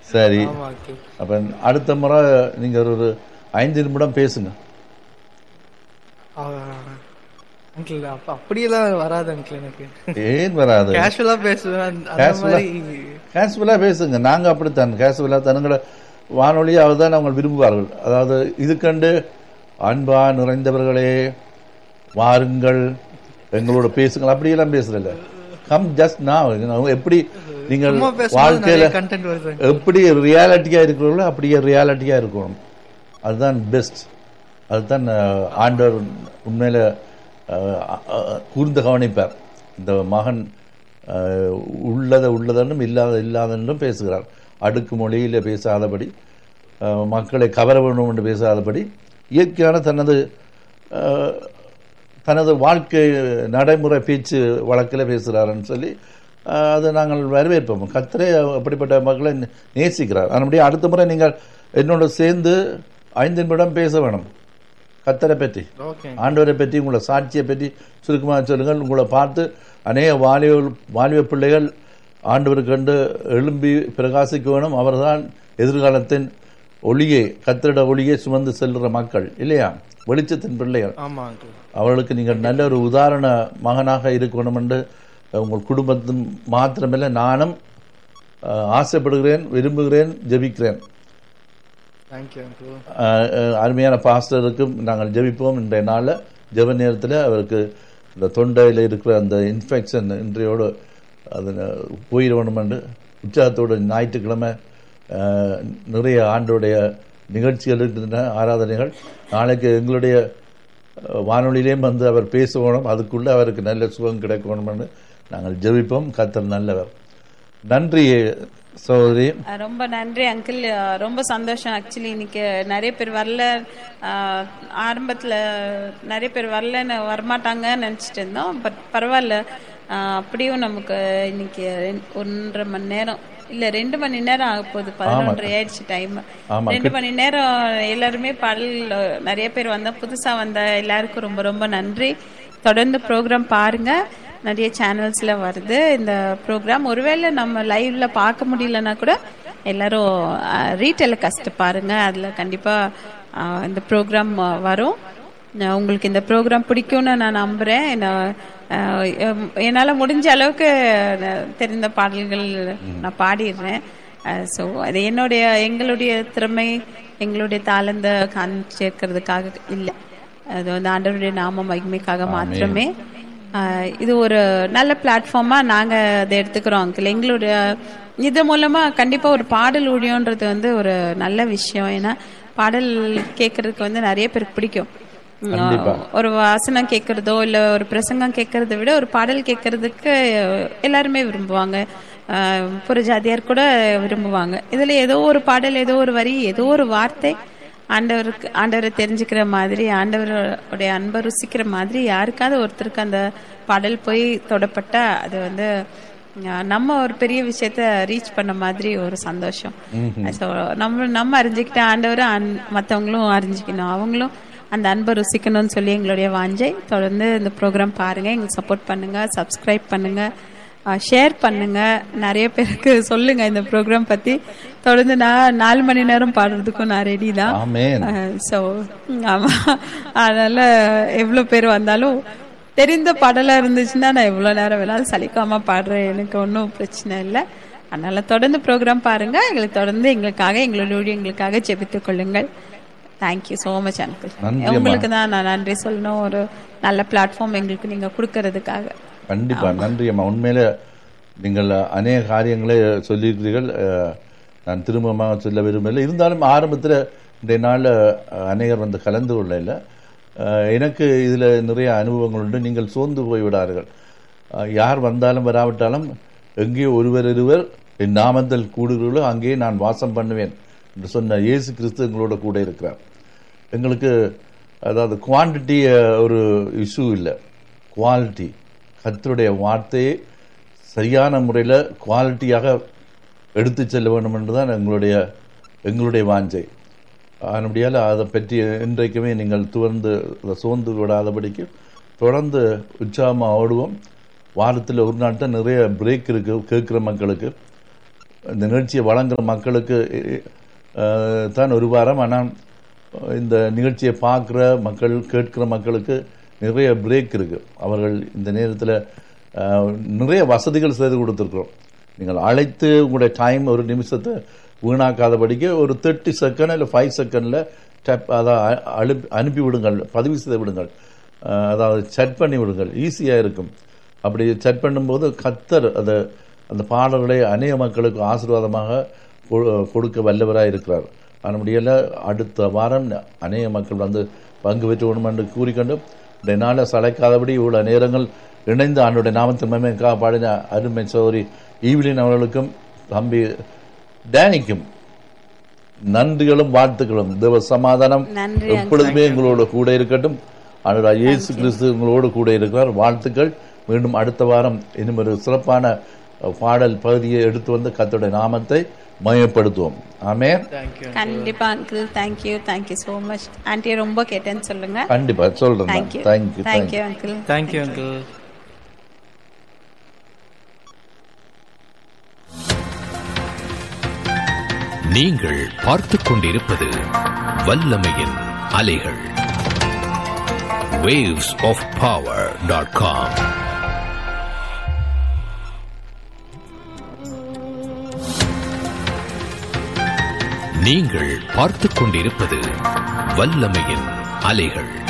சரி ஆமா அங்கிள் அப்ப அடுத்த முறை நீங்க ஒரு ஒரு ஐந்து நிமிடம் பேசுங்க அங்கிள் அப்ப அப்படியெல்லாம் வராது அங்கிள் எனக்கு ஏன் வராது கேஷுவலா பேசுவேன் அந்த- அந்த Casual-ஆ? மாதிரி கேஷுவலா பேசுங்க நாங்க அப்படித்தான் கேஷுவலா தனுங்கள வானொலியாவது தான் அவங்க விரும்புவார்கள் அதாவது இது கண்டு அன்பா நிறைந்தவர்களே வாருங்கள் எங்களோட பேசுங்கள் அப்படியெல்லாம் பேசுறதில்ல கம் ஜஸ்ட் நான் எப்படி நீங்கள் சும்மா பேசும்போது வாழ்க்கையில நிறைய கண்டென்ட் வருது எப்படி ரியாலிட்டியா இருக்கிறவங்களோ அப்படியே ரியாலிட்டியா இருக்கணும் அதுதான் பெஸ்ட் அதுதான் அஹ், ஆண்டவர் உண்மையில அஹ், அஹ், கூர்ந்து கவனிப்பார் இந்த மகன் அஹ், உள்ளதை உள்ளதென்றும் இல்லாத இல்லாதென்றும் பேசுகிறார் அடுக்கு மொழியில பேசாதபடி அஹ், மக்களை கவர வேண்டும் என்று பேசாதபடி இயற்கையான தனது அஹ், தனது வாழ்க்கை நடைமுறை பேச்சு வழக்கில் பேசுகிறாருன்னு சொல்லி அஹ், அதை நாங்கள் வரவேற்போம் கத்தரே அப்படிப்பட்ட மக்களை நே- நேசிக்கிறார் அதனுடைய அடுத்த முறை நீங்கள் என்னோட சேர்ந்து ஐந்து நிமிடம் பேச வேணும் கத்தரை பற்றி ஓகே ஆண்டவரை பற்றி உங்களை சாட்சியை பற்றி சுருக்கமாக சொல்லுங்கள் உங்களை பார்த்து அநேக வாலிப வாலிப பிள்ளைகள் ஆண்டவருக்கு கண்டு எழும்பி பிரகாசிக்க வேணும் அவர்தான் எதிர்காலத்தின் ஒளியை கத்திரிட ஒளியை சுமந்து செல்கிற மக்கள் இல்லையா வெளிச்சத்தின் பிள்ளைகள் ஆமா அங்கிள் அவர்களுக்கு நீங்கள் நல்ல ஒரு உதாரண மகனாக இருக்கணும் என்று உங்கள் குடும்பத்தின் மாத்திரமில்லை நானும் அஹ், ஆசைப்படுகிறேன் விரும்புகிறேன் ஜெபிக்கிறேன் தேங்க்யூ அங்கிள் அஹ், அஹ், அருமையான பாஸ்டருக்கும் நாங்கள் ஜெபிப்போம் இன்றைய நாளில் ஜெப நேரத்தில் அவருக்கு இந்த தொண்டையில் இருக்கிற அந்த இன்ஃபெக்ஷன் இன்றையோடு அது போயிட வேணும் என்று உற்சாகத்தோடு ஞாயிற்றுக்கிழமை அஹ், நிறைய ஆண்டோடைய நிகழ்ச்சிகள் இருக்கின்றன ஆராதனைகள் நாளைக்கு எங்களுடைய அஹ், வானொலியிலேயும் வந்து அவர் பேசணும் அதுக்குள்ளே அவருக்கு நல்ல சுகம் கிடைக்கணும்னு நாங்கள் ஜெபிப்போம் கத்தர் நல்லவர் நன்றி சகோதரி அஹ் ரொம்ப நன்றி அங்கிள் ரொம்ப சந்தோஷம் ஆக்சுவலி இன்னைக்கு நிறைய பேர் வரல அஹ் ஆரம்பத்துல நிறைய பேர் வரலன்னு வரமாட்டாங்கன்னு நினைச்சிட்டு இருந்தோம் பட் பரவாயில்ல அஹ் அப்படியும் நமக்கு இன்னைக்கு ரெண்- ஒன்றரை மணி நேரம் இல்ல ரெண்டு மணி நேரம் ஆக போகுது பதினொன்றரை ஆயிடுச்சு டைம் ஆமா, ரெண்டு மணி நேரம் எல்லாருமே பாடல் நிறைய பேர் வந்தா புதுசா வந்த எல்லாருக்கும் ரொம்ப ரொம்ப நன்றி தொடர்ந்து ப்ரோக்ராம் பாருங்க நிறைய சேனல்ஸ்ல வருது இந்த ப்ரோக்ராம் ஒருவேளை நம்ம லைவ்ல பார்க்க முடியலன்னா கூட எல்லாரும் ரீடெலிகாஸ்ட் பாருங்க அதுல கண்டிப்பா அஹ், இந்த ப்ரோக்ராம் வரும் நான் உங்களுக்கு இந்த ப்ரோக்ராம் பிடிக்கும்னு நான் நம்புறேன் நான், அஹ், எம்- என்னால முடிஞ்ச அளவுக்கு நான் தெரிந்த பாடல்கள் நான் பாடிடுறேன் ஸோ அது என்னுடைய எங்களுடைய திறமை எங்களுடைய தாளந்த காண்பிச்சிருக்கிறதுக்காக இல்லை அது வந்து ஆண்டவருடைய நாம மகிமைக்காக மாத்திரமே ஆஹ் இது ஒரு நல்ல பிளாட்ஃபார்மா நாங்க அதை எடுத்துக்கிறோம் அங்கிள் எங்களுடைய இது மூலமா கண்டிப்பா ஒரு பாடல் ஊழியன்றது வந்து ஒரு நல்ல விஷயம் ஏன்னா பாடல் கேட்கறதுக்கு வந்து நிறைய பேருக்கு பிடிக்கும் கண்டிப்பா. ஒரு வாசனம் கேட்கறதோ இல்ல ஒரு பிரசங்கம் கேட்கறத விட ஒரு பாடல் கேட்கறதுக்கு எல்லாருமே விரும்புவாங்க ஆஹ் புறஜாதியார் கூட விரும்புவாங்க இதுல ஏதோ ஒரு பாடல் ஏதோ ஒரு வரி ஏதோ ஒரு வார்த்தை ஆண்டவருக்கு ஆண்டவரை தெரிஞ்சுக்கிற மாதிரி ஆண்டவருடைய அன்பை ருசிக்கிற மாதிரி யாருக்காவது ஒருத்தருக்கு அந்த பாடல் போய் தொடப்பட்டா அது வந்து அஹ், நம்ம ஒரு பெரிய விஷயத்த ரீச் பண்ண மாதிரி ஒரு சந்தோஷம் ஸோ நம்ம நம்ம அறிஞ்சுக்கிட்ட ஆண்டவரும் அன்- மத்தவங்களும் அறிஞ்சிக்கணும் அவங்களும் அந்த அன்பை ருசிக்கணும்னு சொல்லி எங்களுடைய வாஞ்சை தொடர்ந்து இந்த ப்ரோக்ராம் பாருங்க எங்களுக்கு சப்போர்ட் பண்ணுங்க சப்ஸ்கிரைப் பண்ணுங்க ஷேர் பண்ணுங்க நிறைய பேருக்கு சொல்லுங்க இந்த ப்ரோக்ராம் பத்தி தொடர்ந்து நான் நாலு மணி நேரம் பாடுறதுக்கும் நான் ரெடி தான் ஆமென் ஸோ ஆமா அதனால எவ்வளோ பேர் வந்தாலும் தெரிந்த பாடலா இருந்துச்சுன்னா நான் எவ்வளோ நேரம் வேணாலும் சலிக்காம பாடுறேன் எனக்கு ஒன்றும் பிரச்சனை இல்லை அதனால தொடர்ந்து ப்ரோக்ராம் பாருங்க எங்களுக்கு தொடர்ந்து எங்களுக்காக எங்களுடைய எங்களுக்காக ஜெபித்துக் கொள்ளுங்கள் தேங்க்யூ ஸோ மச் அங்கிள் நன்றிம்மா. உங்களுக்கு தான் நான் நன்றி சொல்லணும் ஒரு நல்ல பிளாட்ஃபார்ம் எங்களுக்கு நீங்க கொடுக்கறதுக்காக கண்டிப்பா நன்றி அம்மா உண்மையில நீங்கள் அநேக காரியங்களை சொல்லியிருக்கிறீர்கள் அஹ், நான் திரும்பமாக சொல்ல விரும்பவில்லை இருந்தாலும் ஆரம்பத்தில் இன்றைய நாளில் அநேகர் வந்து கலந்து கொள்ள இல்லை அஹ், எனக்கு இதில் நிறைய அனுபவங்கள் உண்டு நீங்கள் சோர்ந்து போய்விடார்கள் அஹ், யார் வந்தாலும் வராவிட்டாலும் எங்கே ஒருவர் இருவர் என் நாமத்தில் கூடுகிறீர்களோ அங்கே நான் வாசம் பண்ணுவேன் என்று சொன்ன இயேசு கிறிஸ்து எங்களோட கூட இருக்கிறார் எங்களுக்கு அதாவது குவான்டிட்டி ஒரு இஷ்யூ இல்லை குவாலிட்டி கர்த்தருடைய வார்த்தையை சரியான முறையில் குவாலிட்டியாக எடுத்து செல்ல வேண்டும் என்றுதான் எங்களுடைய எங்களுடைய வாஞ்சை அதனுடையால் அதை பற்றி இன்றைக்குமே நீங்கள் துவர்ந்து அதை சோர்ந்து விடாதபடிக்கு தொடர்ந்து உற்சாகமாக ஓடுவோம் வாரத்தில் ஒரு நாள் தான் நிறைய பிரேக் இருக்கு கேட்குற மக்களுக்கு இந்த நிகழ்ச்சியை வழங்குற மக்களுக்கு அஹ், தான் ஒரு வாரம் ஆனால் இந்த நிகழ்ச்சியை பார்க்குற மக்கள் கேட்கிற மக்களுக்கு நிறைய பிரேக் இருக்கு அவர்கள் இந்த நேரத்தில் நிறைய வசதிகள் செய்து கொடுத்துருக்குறோம் நீங்கள் அழைத்து உங்களுடைய டைம் ஒரு நிமிஷத்தை வீணாக்காதபடிக்கு ஒரு தேர்ட்டி செகண்ட் இல்லை ஃபைவ் செகண்டில் டப் அதை அனுப்பி அனுப்பி விடுங்கள் பதிவு செய்து விடுங்கள் அஹ், அதாவது செட் பண்ணி விடுங்கள் ஈஸியாக இருக்கும் அப்படி செட் பண்ணும்போது கத்தர் அதை அந்த பாடல்களை அநேக மக்களுக்கு ஆசீர்வாதமாக கொ- கொடுக்க வல்லவராக இருக்கிறார் அதனுடைய அடுத்த வாரம் அநேக மக்கள் வந்து பங்கு பெற்று வேணும் என்று கூறிக்கொண்டு இந்த நாளை சளைக்காதபடி இவ்வளவு நேரங்கள் இணைந்து ஆண்டுடைய நாமத்தின் மேமைக்காக பாடின அருமை சௌரி ஈவிலின் அவர்களுக்கும் தம்பி டேனிக்கும் நன்றிகளும் வாழ்த்துக்களும் தேவ சமாதானம் நன்றி, uncle. எப்பொழுதுமே உங்களோட கூட இருக்கட்டும் ஆண்டவராக இயேசு கிறிஸ்து உங்களோடு கூட இருக்கிறார் வாழ்த்துக்கள் மீண்டும் அடுத்த வாரம் இன்னும் ஒரு சிறப்பான அஹ், பாடல் பகுதியை எடுத்து வந்து கர்த்தருடைய நாமத்தை மயப்படுத்துவோம் ஆமே தேங்க்யூ கண்டிப்பா uncle thank you thank you so much aunty ரொம்ப கேட்டேன்னு சொல்லுங்க கண்டிப்பா சொல்றேன் thank you thank you thank you uncle thank you uncle நீங்கள் பார்த்துக் கொண்டிருப்பது வல்லமையின் அலைகள் waves of power.com நீங்கள் பார்த்துக் கொண்டிருப்பது வல்லமையின் அலைகள்